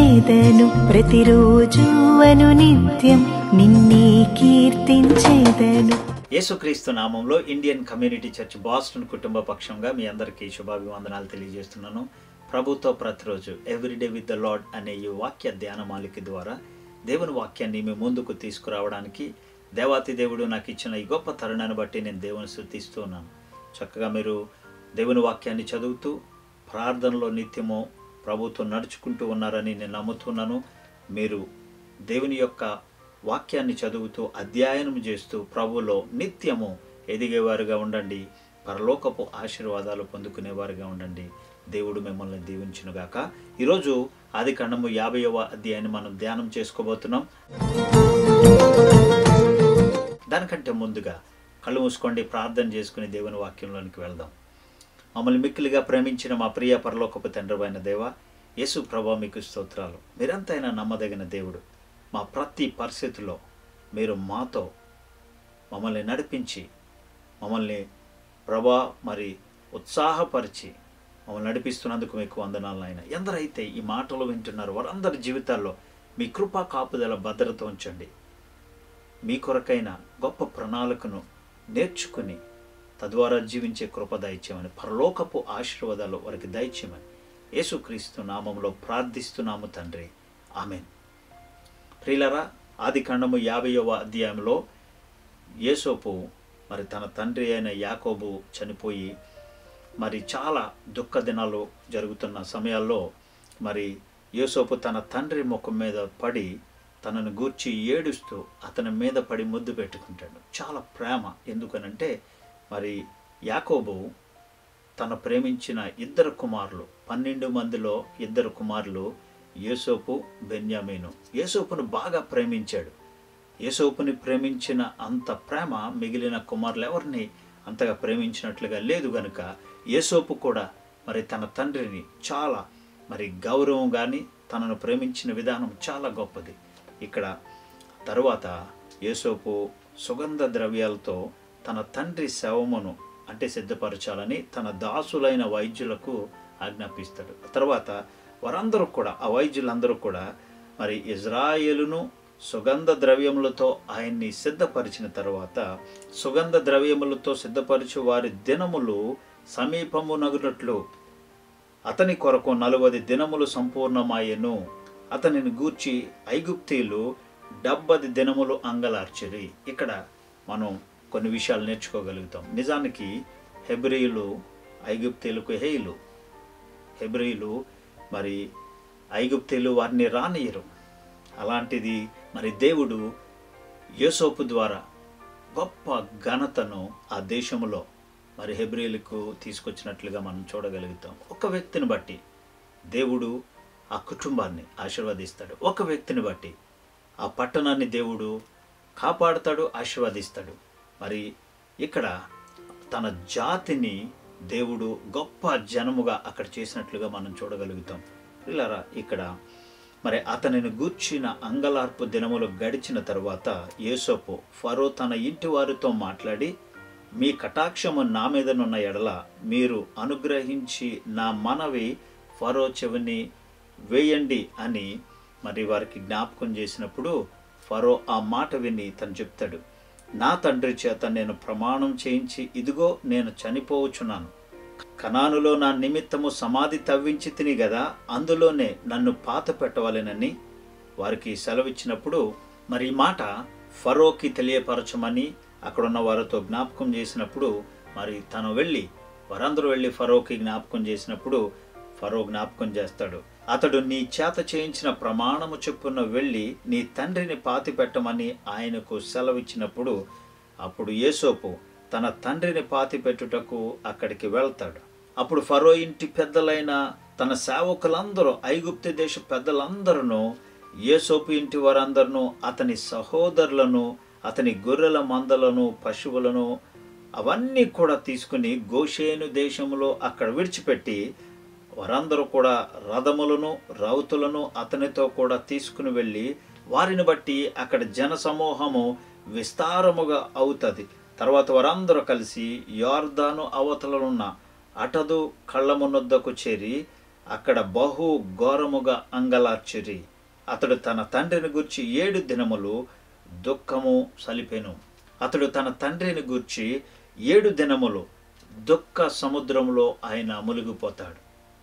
స్తుతించేదను ప్రతిరోజు అను నిత్యం నిన్నే కీర్తించేదను యేసుక్రీస్తు నామంలో ఇండియన్ కమ్యూనిటీ చర్చ్ బాస్టన్ కుటుంబ పక్షంగా మీ అందరికీ శుభాభివందనాలు తెలియజేస్తున్నాను ప్రభుతో ప్రతిరోజు ఎవ్రీడే విత్ ద లార్డ్ అనే ఈ వాక్య ధ్యానమాలిక ద్వారా దేవుని వాక్యాన్ని మీ ముందుకు తీసుకురావడానికి దేవాతి దేవుడు నాకు ఇచ్చిన ఈ గొప్ప తరుణాన్ని బట్టి నేను దేవుని స్థుతిస్తూ ఉన్నాను చక్కగా మీరు దేవుని వాక్యాన్ని చదువుతూ ప్రార్థనలో నిత్యము ప్రభుతో నడుచుకుంటూ ఉన్నారని నేను నమ్ముతున్నాను మీరు దేవుని యొక్క వాక్యాన్ని చదువుతూ అధ్యయనం చేస్తూ ప్రభులో నిత్యము ఎదిగేవారుగా ఉండండి పరలోకపు ఆశీర్వాదాలు పొందుకునేవారుగా ఉండండి దేవుడు మిమ్మల్ని దీవించునుగాక ఈరోజు ఆది కాండము యాభైవ అధ్యాయాన్ని మనం ధ్యానం చేసుకోబోతున్నాం దానికంటే ముందుగా కళ్ళు మూసుకోండి ప్రార్థన చేసుకుని దేవుని వాక్యంలోనికి వెళ్దాం మమ్మల్ని మిక్కిలిగా ప్రేమించిన మా ప్రియ పరలోకపు తండ్రివైన దేవ యేసు ప్రభా మీకు స్తోత్రాలు మీరంతైనా నమ్మదగిన దేవుడు మా ప్రతి పరిస్థితిలో మీరు మాతో మమ్మల్ని నడిపించి మమ్మల్ని ప్రభా మరి ఉత్సాహపరిచి మమ్మల్ని నడిపిస్తున్నందుకు మీకు వందనాలు ఆయన ఎందరైతే ఈ మాటలు వింటున్నారో వారందరి జీవితాల్లో మీ కృపా కాపుదల భద్రత ఉంచండి మీ కొరకైన గొప్ప ప్రణాళికను నేర్చుకుని తద్వారా జీవించే కృప దయచేయమని పరలోకపు ఆశీర్వాదాలు వారికి దయచేయమని యేసుక్రీస్తు నామంలో ప్రార్థిస్తున్నాము తండ్రి ఆమెన్ ప్రియులరా ఆది కాండము యాభైవ అధ్యాయంలో యేసోపు మరి తన తండ్రి అయిన యాకోబు చనిపోయి మరి చాలా దుఃఖ దినాలు జరుగుతున్న సమయాల్లో మరి యోసోపు తన తండ్రి ముఖం మీద పడి తనను గూర్చి ఏడుస్తూ అతని మీద పడి ముద్దు పెట్టుకుంటాడు చాలా ప్రేమ ఎందుకనంటే మరి యాకోబు తన ప్రేమించిన ఇద్దరు కుమారులు పన్నెండు మందిలో ఇద్దరు కుమారులు యేసోపు బెన్యామీను యేసోపును బాగా ప్రేమించాడు యేసోపుని ప్రేమించిన అంత ప్రేమ మిగిలిన కుమారులు ఎవరిని అంతగా ప్రేమించినట్లుగా లేదు గనుక యేసోపు కూడా మరి తన తండ్రిని చాలా మరి గౌరవం కానీ తనను ప్రేమించిన విధానం చాలా గొప్పది ఇక్కడ తరువాత యేసోపు సుగంధ ద్రవ్యాలతో తన తండ్రి శవమును అంటే సిద్ధపరచాలని తన దాసులైన వైద్యులకు ఆజ్ఞాపిస్తాడు తర్వాత వారందరూ కూడా ఆ వైద్యులందరూ కూడా మరి ఇజ్రాయేలును సుగంధ ద్రవ్యములతో ఆయన్ని సిద్ధపరిచిన తర్వాత సుగంధ ద్రవ్యములతో సిద్ధపరిచి వారి దినములు సమీపము నగునట్లు అతని కొరకు నలువది దినములు సంపూర్ణమాయెను అతనిని గూర్చి ఐగుప్తీలు డెబ్బది దినములు అంగలార్చిరి ఇక్కడ మనం కొన్ని విషయాలు నేర్చుకోగలుగుతాం నిజానికి హెబ్రియులు ఐగుప్తీలకు హేయులు హెబ్రియులు మరి ఐగుప్తీలు వారిని రానియరు అలాంటిది మరి దేవుడు యోసోపు ద్వారా గొప్ప ఘనతను ఆ దేశంలో మరి హెబ్రియులకు తీసుకొచ్చినట్లుగా మనం చూడగలుగుతాం ఒక వ్యక్తిని బట్టి దేవుడు ఆ కుటుంబాన్ని ఆశీర్వదిస్తాడు ఒక వ్యక్తిని బట్టి ఆ పట్టణాన్ని దేవుడు కాపాడుతాడు ఆశీర్వదిస్తాడు మరి ఇక్కడ తన జాతిని దేవుడు గొప్ప జనముగా అక్కడ చేసినట్లుగా మనం చూడగలుగుతాం ఇలారా ఇక్కడ మరి అతనిని గూర్చిన అంగలార్పు దినములు గడిచిన తరువాత యేసోపు ఫరో తన ఇంటి వారితో మాట్లాడి మీ కటాక్షము నా మీదనున్న ఎడల మీరు అనుగ్రహించి నా మనవి ఫరో చెవిని వేయండి అని మరి వారికి జ్ఞాపకం చేసినప్పుడు ఫరో ఆ మాట విని తను చెప్తాడు నా తండ్రి చేత నేను ప్రమాణం చేయించి ఇదిగో నేను చనిపోవచ్చున్నాను కనానులో నా నిమిత్తము సమాధి తవ్వించి తిని గదా అందులోనే నన్ను పాత పెట్టవాలేనని వారికి సెలవిచ్చినప్పుడు మరి ఈ మాట ఫరోకి తెలియపరచమని అక్కడున్న వారితో జ్ఞాపకం చేసినప్పుడు మరి తను వెళ్ళి వారందరూ వెళ్ళి ఫరోకి జ్ఞాపకం చేసినప్పుడు ఫరో జ్ఞాపకం చేస్తాడు అతడు నీ చేత చేయించిన ప్రమాణము చొప్పున వెళ్ళి నీ తండ్రిని పాతి పెట్టమని ఆయనకు సెలవిచ్చినప్పుడు అప్పుడు యేసోపు తన తండ్రిని పాతి పెట్టుటకు అక్కడికి వెళ్తాడు అప్పుడు ఫరో ఇంటి పెద్దలైన తన సేవకులందరూ ఐగుప్తు దేశ పెద్దలందరూ యేసోపు ఇంటి వారందరూ అతని సహోదరులను అతని గొర్రెల మందలను పశువులను అవన్నీ కూడా తీసుకుని గోషేను దేశంలో అక్కడ విడిచిపెట్టి వారందరూ కూడా రథములను రౌతులను అతనితో కూడా తీసుకుని వెళ్ళి వారిని బట్టి అక్కడ జన సమూహము విస్తారముగా అవుతుంది తర్వాత వారందరూ కలిసి యార్దాను అవతలనున్న అటదు కళ్ళమునొద్దకు చేరి అక్కడ బహు ఘోరముగా అంగలార్చిరి అతడు తన తండ్రిని గూర్చి ఏడు దినములు దుఃఖము సలిపెను అతడు తన తండ్రిని గూర్చి ఏడు దినములు దుఃఖ సముద్రంలో ఆయన మునిగిపోతాడు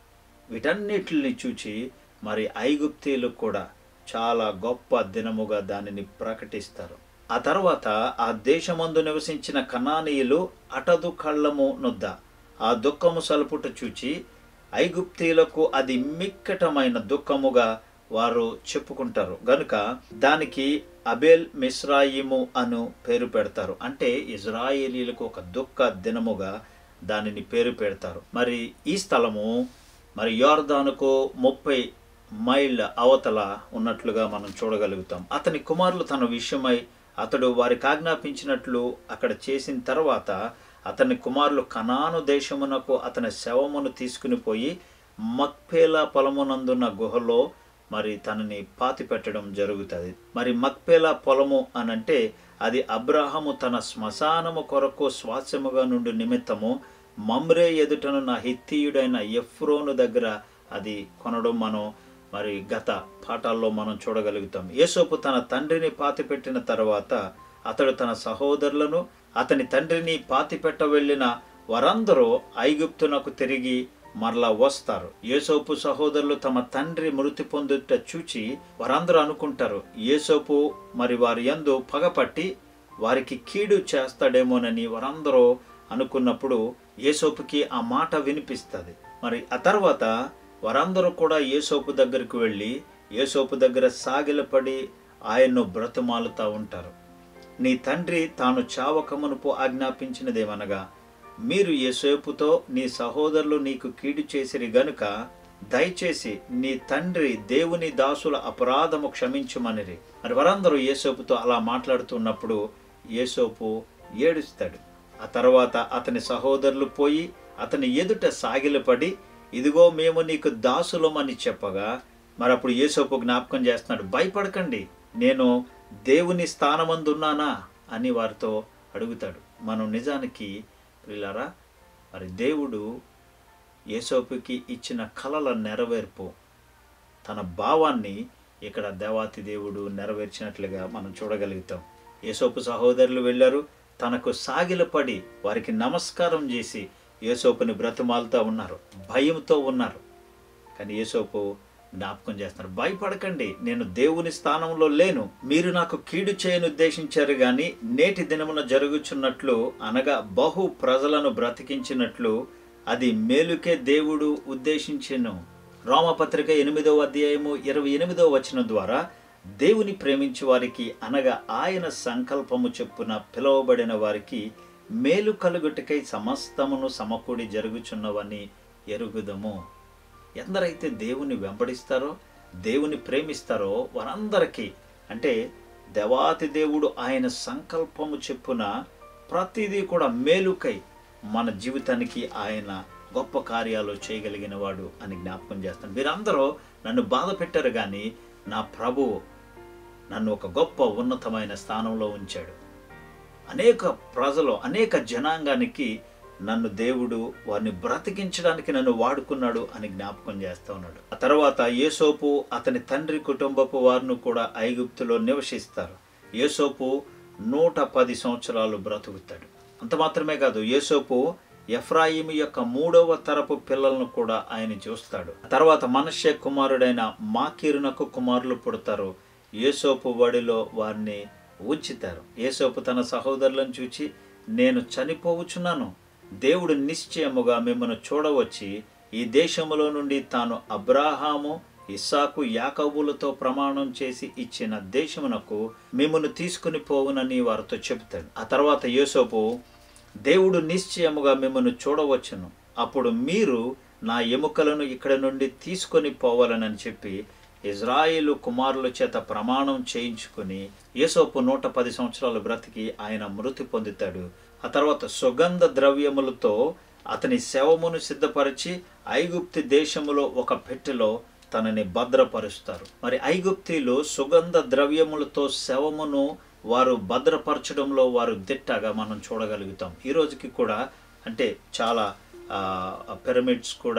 వీటన్నిటిని చూచి మరి ఐగుప్తీలు కూడా చాలా గొప్ప దినముగా దానిని ప్రకటిస్తారు ఆ తర్వాత ఆ దేశమందు నివసించిన కనానీయులు అటదు కళ్ళము నొద్ద ఆ దుఃఖము సలుపుట చూచి ఐగుప్తీలకు అది మిక్కటమైన దుఃఖముగా వారు చెప్పుకుంటారు గనుక దానికి అబేల్ మిస్రాయిము అను పేరు పెడతారు అంటే ఇజ్రాయేలీలకు ఒక దుఃఖ దినముగా దానిని పేరు పెడతారు మరి ఈ స్థలము మరి యోర్దానుకు ముప్పై మైళ్ళ అవతల ఉన్నట్లుగా మనం చూడగలుగుతాం అతని కుమారులు తన విషయమై అతడు వారికి ఆజ్ఞాపించినట్లు అక్కడ చేసిన తర్వాత అతని కుమారులు కనాను దేశమునకు అతని శవమును తీసుకుని పోయి మక్పేలా పొలమునందున్న గుహలో మరి తనని పాతి పెట్టడం జరుగుతుంది మరి మక్పేలా పొలము అనంటే అది అబ్రాహము తన శ్మశానము కొరకు స్వాస్యముగా నుండి నిమిత్తము మమ్రే ఎదుటనున్న హిత్తీయుడైన ఎఫ్రోను దగ్గర అది కొనడం మనం మరి గత పాఠాల్లో మనం చూడగలుగుతాం యేసోపు తన తండ్రిని పాతిపెట్టిన తర్వాత అతడు తన సహోదరులను అతని తండ్రిని పాతిపెట్ట వెళ్ళిన వారందరూ ఐగుప్తునకు తిరిగి మరలా వస్తారు యేసోపు సహోదరులు తమ తండ్రి మృతి పొందుట చూచి వారందరూ అనుకుంటారు యేసోపు మరి వారి యందు పగపట్టి వారికి కీడు చేస్తాడేమోనని వారందరూ అనుకున్నప్పుడు యేసోపుకి ఆ మాట వినిపిస్తుంది మరి ఆ తర్వాత వారందరూ కూడా యేసోపు దగ్గరికి వెళ్ళి యేసోపు దగ్గర సాగిలపడి ఆయన్ను బ్రతుమాలుతా ఉంటారు నీ తండ్రి తాను చావకమునుపు ఆజ్ఞాపించినదేమనగా మీరు యేసోపుతో నీ సహోదరులు నీకు కీడు చేసిరి గనుక దయచేసి నీ తండ్రి దేవుని దాసుల అపరాధము క్షమించుమనిరి మరి వారందరూ యేసోపుతో అలా మాట్లాడుతున్నప్పుడు యేసోపు ఏడుస్తాడు ఆ తర్వాత అతని సహోదరులు పోయి అతని ఎదుట సాగిలపడి ఇదిగో మేము నీకు దాసులమని చెప్పగా మరి అప్పుడు యేసోపు జ్ఞాపకం చేస్తున్నాడు భయపడకండి నేను దేవుని స్థానమందున్నానా అని వారితో అడుగుతాడు మనం నిజానికి పిల్లరా మరి దేవుడు యేసోపుకి ఇచ్చిన కలల నెరవేర్పు తన భావాన్ని ఇక్కడ దేవాతి దేవుడు నెరవేర్చినట్లుగా మనం చూడగలుగుతాం యేసోపు సహోదరులు వెళ్ళారు తనకు సాగిలపడి వారికి నమస్కారం చేసి యేసోపుని బ్రతిమాలుతూ ఉన్నారు భయంతో ఉన్నారు కానీ యేసోపు జ్ఞాపకం చేస్తున్నారు భయపడకండి నేను దేవుని స్థానంలో లేను మీరు నాకు కీడు చేయని ఉద్దేశించారు కానీ నేటి దినమున జరుగుచున్నట్లు అనగా బహు ప్రజలను బ్రతికించినట్లు అది మేలుకే దేవుడు ఉద్దేశించెను రోమపత్రిక ఎనిమిదవ అధ్యాయము ఇరవై ఎనిమిదవ వచనం ద్వారా దేవుని ప్రేమించి వారికి అనగా ఆయన సంకల్పము చెప్పున పిలువబడిన వారికి మేలు కలుగుటకై సమస్తమును సమకూడి జరుగుచున్నవని ఎరుగుదము ఎందరైతే దేవుని వెంబడిస్తారో దేవుని ప్రేమిస్తారో వారందరికీ అంటే దేవాతి దేవుడు ఆయన సంకల్పము చెప్పున ప్రతిదీ కూడా మేలుకై మన జీవితానికి ఆయన గొప్ప కార్యాలు చేయగలిగిన వాడు అని జ్ఞాపకం చేస్తాను మీరందరూ నన్ను బాధ పెట్టారు కానీ నా ప్రభువు నన్ను ఒక గొప్ప ఉన్నతమైన స్థానంలో ఉంచాడు అనేక ప్రజలు అనేక జనాంగానికి నన్ను దేవుడు వారిని బ్రతికించడానికి నన్ను వాడుకున్నాడు అని జ్ఞాపకం చేస్తూ ఉన్నాడు ఆ తర్వాత యేసోపు అతని తండ్రి కుటుంబపు వారిని కూడా ఐగుప్తులో నివసిస్తారు యేసోపు నూట పది సంవత్సరాలు బ్రతుకుతాడు అంత మాత్రమే కాదు యేసోపు ఎఫ్రాయిము యొక్క మూడవ తరపు పిల్లలను కూడా ఆయన చూస్తాడు ఆ తర్వాత మనష్య కుమారుడైన మాకీరునకు కుమారులు పుడతారు యేసోపు వడిలో వారిని ఉంచుతారు యేసోపు తన సహోదరులను చూచి నేను చనిపోవచ్చున్నాను దేవుడు నిశ్చయముగా మిమ్మల్ని చూడవచ్చి ఈ దేశములో నుండి తాను అబ్రాహాము ఇస్సాకు యాకబులతో ప్రమాణం చేసి ఇచ్చిన దేశమునకు మిమ్మల్ని తీసుకుని పోవునని వారితో చెబుతాడు ఆ తర్వాత యోసోపు దేవుడు నిశ్చయముగా మిమ్మల్ని చూడవచ్చును అప్పుడు మీరు నా ఎముకలను ఇక్కడ నుండి తీసుకొని పోవాలనని చెప్పి ఇజ్రాయేలు కుమారుల చేత ప్రమాణం చేయించుకుని యేసోపు నూట పది సంవత్సరాలు బ్రతికి ఆయన మృతి పొందుతాడు ఆ తర్వాత సుగంధ ద్రవ్యములతో అతని శవమును సిద్ధపరిచి ఐగుప్తి దేశములో ఒక పెట్టెలో తనని భద్రపరుస్తారు మరి ఐగుప్తీలు సుగంధ ద్రవ్యములతో శవమును వారు భద్రపరచడంలో వారు దిట్టగా మనం చూడగలుగుతాం ఈ రోజుకి కూడా అంటే చాలా పిరమిడ్స్ కూడా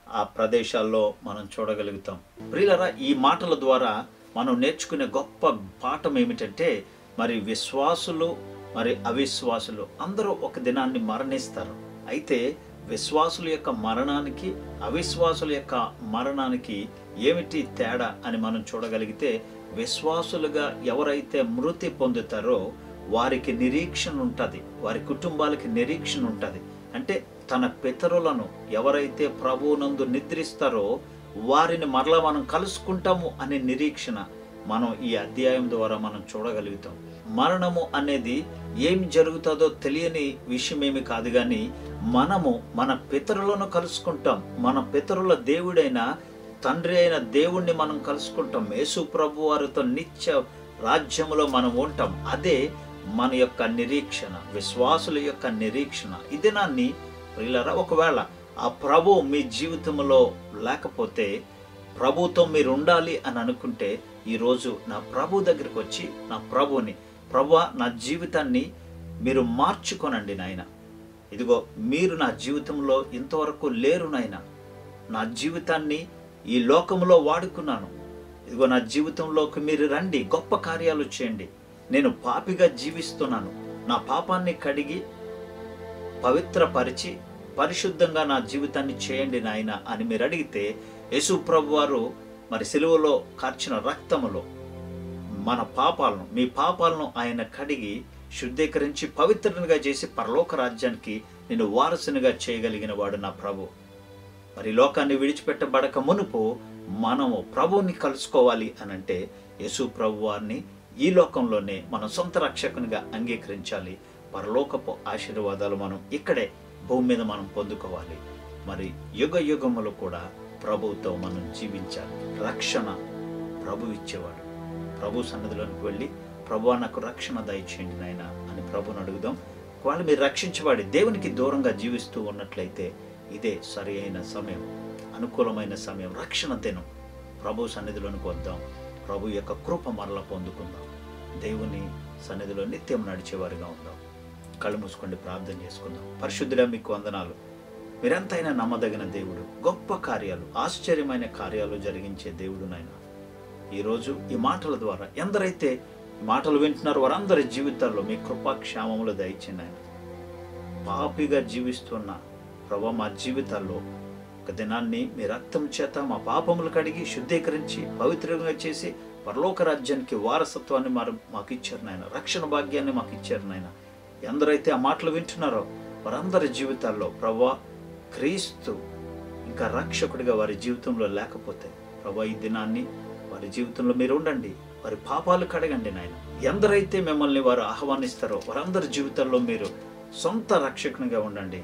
ఆ ప్రదేశాల్లో మనం చూడగలుగుతాం ప్రియులరా ఈ మాటల ద్వారా మనం నేర్చుకునే గొప్ప పాఠం ఏమిటంటే మరి విశ్వాసులు మరి అవిశ్వాసులు అందరూ ఒక దినాన్ని మరణిస్తారు అయితే విశ్వాసుల యొక్క మరణానికి అవిశ్వాసుల యొక్క మరణానికి ఏమిటి తేడా అని మనం చూడగలిగితే విశ్వాసులుగా ఎవరైతే మృతి పొందుతారో వారికి నిరీక్షణ ఉంటుంది వారి కుటుంబాలకి నిరీక్షణ ఉంటుంది అంటే తన పితరులను ఎవరైతే ప్రభువునందు నిద్రిస్తారో వారిని మరలా మనం కలుసుకుంటాము అనే నిరీక్షణ మనం ఈ అధ్యాయం ద్వారా మనం చూడగలుగుతాం మరణము అనేది ఏం జరుగుతుందో తెలియని విషయమేమి కాదు కానీ మనము మన పితరులను కలుసుకుంటాం మన పితరుల దేవుడైన తండ్రి అయిన దేవుణ్ణి మనం కలుసుకుంటాం యేసు ప్రభు వారితో నిత్య రాజ్యములో మనం ఉంటాం అదే మన యొక్క నిరీక్షణ విశ్వాసుల యొక్క నిరీక్షణ ఈ దినాన్ని ప్రియులరా ఒకవేళ ఆ ప్రభు మీ జీవితంలో లేకపోతే ప్రభుతో మీరు ఉండాలి అని అనుకుంటే ఈరోజు నా ప్రభు దగ్గరికి వచ్చి నా ప్రభుని ప్రభు నా జీవితాన్ని మీరు మార్చుకోనండి నాయన ఇదిగో మీరు నా జీవితంలో ఇంతవరకు లేరు నాయన నా జీవితాన్ని ఈ లోకంలో వాడుకున్నాను ఇదిగో నా జీవితంలోకి మీరు రండి గొప్ప కార్యాలు చేయండి నేను పాపిగా జీవిస్తున్నాను నా పాపాన్ని కడిగి పవిత్రపరిచి పరిశుద్ధంగా నా జీవితాన్ని చేయండి నాయన అని మీరు అడిగితే యేసు ప్రభు వారు మరి సెలువలో కార్చిన రక్తములో మన పాపాలను మీ పాపాలను ఆయన కడిగి శుద్ధీకరించి పవిత్రునిగా చేసి పరలోక రాజ్యానికి నేను వారసునిగా చేయగలిగిన వాడు నా ప్రభు మరి లోకాన్ని విడిచిపెట్టబడక మునుపు మనము ప్రభువుని కలుసుకోవాలి అని అంటే యేసు ప్రభు వారిని ఈ లోకంలోనే మన సొంత రక్షకునిగా అంగీకరించాలి పరలోకపు ఆశీర్వాదాలు మనం ఇక్కడే భూమి మీద మనం పొందుకోవాలి మరి యుగ యుగములు కూడా ప్రభువుతో మనం జీవించాలి రక్షణ ప్రభు ఇచ్చేవాడు ప్రభు సన్నిధిలోనికి వెళ్ళి ప్రభు నాకు రక్షణ దయచేయండి నాయన అని ప్రభుని అడుగుదాం ఒకవేళ మీరు రక్షించబడి దేవునికి దూరంగా జీవిస్తూ ఉన్నట్లయితే ఇదే సరి అయిన సమయం అనుకూలమైన సమయం రక్షణ దినం ప్రభు సన్నిధిలోనికి వద్దాం ప్రభు యొక్క కృప మరల పొందుకుందాం దేవుని సన్నిధిలో నిత్యం నడిచేవారిగా ఉందాం కళ్ళు మూసుకోండి ప్రార్థన చేసుకుందాం పరిశుద్ధుడా మీకు వందనాలు మీరంతైనా నమ్మదగిన దేవుడు గొప్ప కార్యాలు ఆశ్చర్యమైన కార్యాలు జరిగించే దేవుడు నాయన ఈరోజు ఈ మాటల ద్వారా ఎందరైతే ఈ మాటలు వింటున్నారో వారందరి జీవితాల్లో మీ కృపాక్షేమములు దయచేయండి ఆయన పాపిగా జీవిస్తున్న ప్రభా మా జీవితాల్లో ఒక దినాన్ని మీ రక్తం చేత మా పాపములు కడిగి శుద్ధీకరించి పవిత్రంగా చేసి పరలోక రాజ్యానికి వారసత్వాన్ని మారు మాకు ఇచ్చారు నాయన రక్షణ భాగ్యాన్ని మాకు ఇచ్చారు నాయన ఎందరైతే ఆ మాటలు వింటున్నారో వారందరి జీవితాల్లో ప్రభా క్రీస్తు ఇంకా రక్షకుడిగా వారి జీవితంలో లేకపోతే ప్రభా ఈ దినాన్ని వారి జీవితంలో మీరు ఉండండి వారి పాపాలు కడగండి నాయన ఎందరైతే మిమ్మల్ని వారు ఆహ్వానిస్తారో వారందరి జీవితాల్లో మీరు సొంత రక్షకునిగా ఉండండి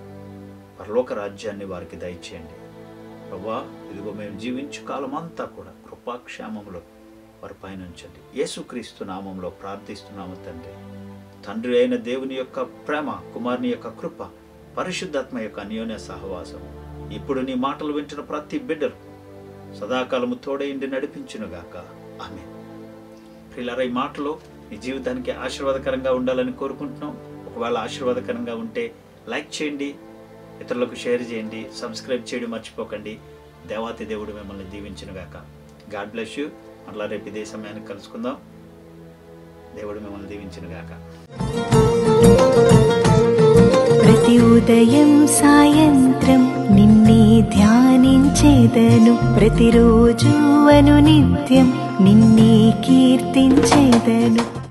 పరలోక రాజ్యాన్ని వారికి దయచేయండి ప్రభా ఇదిగో మేము జీవించు కాలం అంతా కూడా కృపాక్షేమంలో వారి పైన ఉంచండి యేసుక్రీస్తు నామంలో ప్రార్థిస్తున్నాము తండ్రి తండ్రి అయిన దేవుని యొక్క ప్రేమ కుమారుని యొక్క కృప పరిశుద్ధాత్మ యొక్క అన్యోన్య సహవాసం ఇప్పుడు నీ మాటలు వింటున్న ప్రతి బిడ్డలు సదాకాలము తోడైండి నడిపించునుగాక ఆమె ప్రియులారా ఈ మాటలు మీ జీవితానికి ఆశీర్వాదకరంగా ఉండాలని కోరుకుంటున్నాం ఒకవేళ ఆశీర్వాదకరంగా ఉంటే లైక్ చేయండి ఇతరులకు షేర్ చేయండి సబ్స్క్రైబ్ చేయడం మర్చిపోకండి దేవాతి దేవుడు మిమ్మల్ని దీవించునుగాక గాడ్ బ్లెస్ యూ మళ్ళా రేపు ఇదే సమయానికి కలుసుకుందాం దేవుడు మిమ్మల్ని దీవించునుగాక ప్రతి ఉదయం సాయంత్రం నిన్నే ధ్యానించేదను ప్రతిరోజు అను నిత్యం నిన్నే కీర్తించేదను